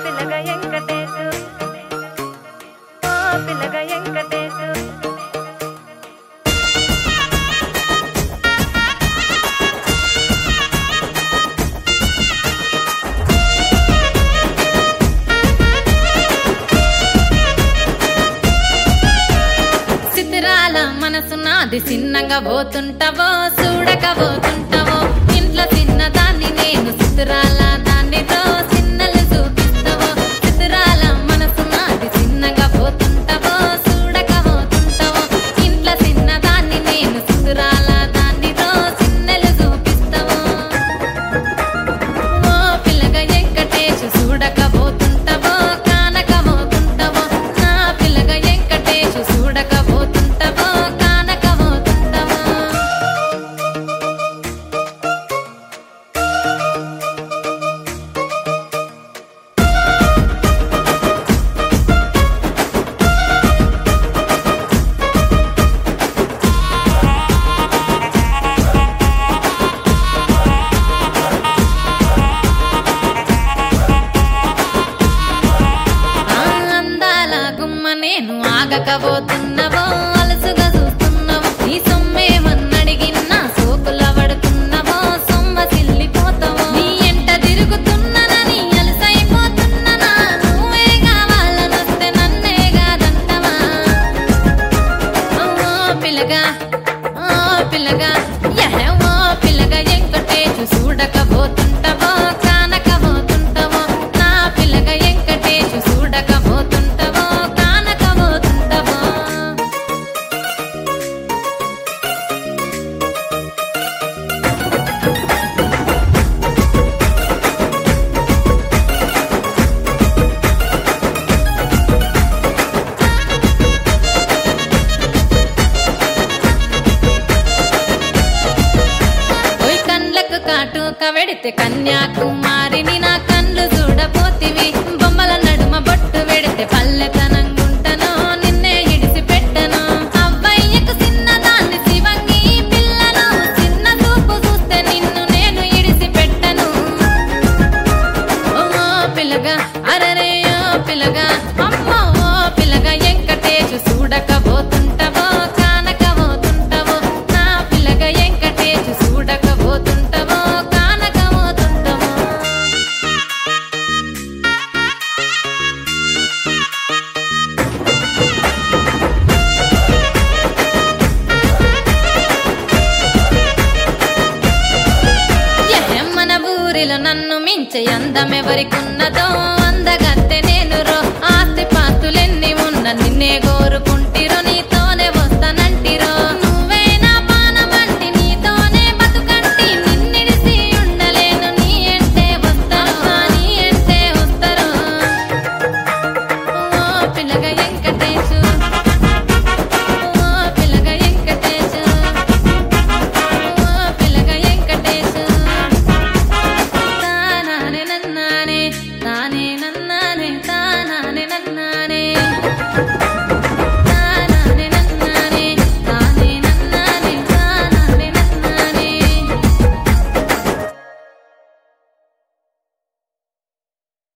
పిల్లగా వెంకటేశు ఓ పిల్లగా వెంకటేశు సితిరాల మనసు నాది చిన్నగా పోతుంటావో చూడక పోతుంటావో ఇంట్లో చిన్నదాన్ని నేను సితిరాల దాన్నితో చిన్నలు చూపిస్తావో సితిరాల మనసు నాది చిన్నగా పోతుంటావో చూడక పోతుంటావో ఇంట్లో చిన్నదాన్ని నేను సితిరాల దాన్నితో చిన్నలు చూపిస్తావో ఓ పిల్లగా వెంకటేశు చూడక పోతుంటావో కానక పోతుంటావో నా పిల్లగా వెంకటేశు చూడక పోతుంటావో కానక పోతుంటావో ఆ అందాల గుమ్మ నేను ఆగకపోతున్నవో అలసుగా చూస్తున్నవో నీ సొమ్మేమన్నడిగిన్నా సోకుల పడుతున్నవో సొమ్మ సిల్లిపోతావో నీ ఎంట తిరుగుతున్ననని అలసైపోతున్ననా నువ్వే కావాలనొస్తే నన్నే కాదంటవా ఓ పిల్లగా ఓ పిల్లగా యహ ఓ పిల్లగా వెంకటేశు చూడకపోతుంటావో కానకపోతుంటావో నా పిల్లగా వెంకటేశు చూడకపోతుంటావో కానకపోతుంటావో ఓయ్ కండ్లకు కాటుక వెడితే కన్యాకుమారిని నా కండ్లు చూడపోతివి బొమ్మల నడుమ బొట్టు వెడితే పల్లెతనంగుంటను నిన్నే ఇడిసి పెట్టను అవ్వయ్యకు చిన్నదాన్ని శివంగి పిల్లను చిన్న చూపు చూస్తే నిన్ను నేను ఇడిసి పెట్టను ఓ పిల్లగా అరరే ఓ పిల్లగా అమ్మో ఓ పిల్లగా వెంకటేశు చూడకపోతుంటావో కానకపోతుంటావో నా పిల్లగా వెంకటేశు చూడకపోతుంటావో కానకపోతుంటావో ఎహె, మన ఊరిలో నన్ను మించే అందమెవరికున్నదో అందగత్తె నేను రో ఆస్తి పాస్తులెన్ని ఉన్న నిన్నే కోరుకుంటిరో నీతోనే వస్తానంటిరో నువ్వే నా పానమంటి నీతోనే బతుకంటి నిన్నిడిసి ఉండలేను నీ అంటే వస్తాను నీ అంటే వస్తారు ఓ పిల్లగా వెంకటేశు ఓ పిల్లగా వెంకటేశు ఓ పిల్లగా వెంకటేశు తానానే నన్నానే తానే నన్నానే తానానే నన్నానే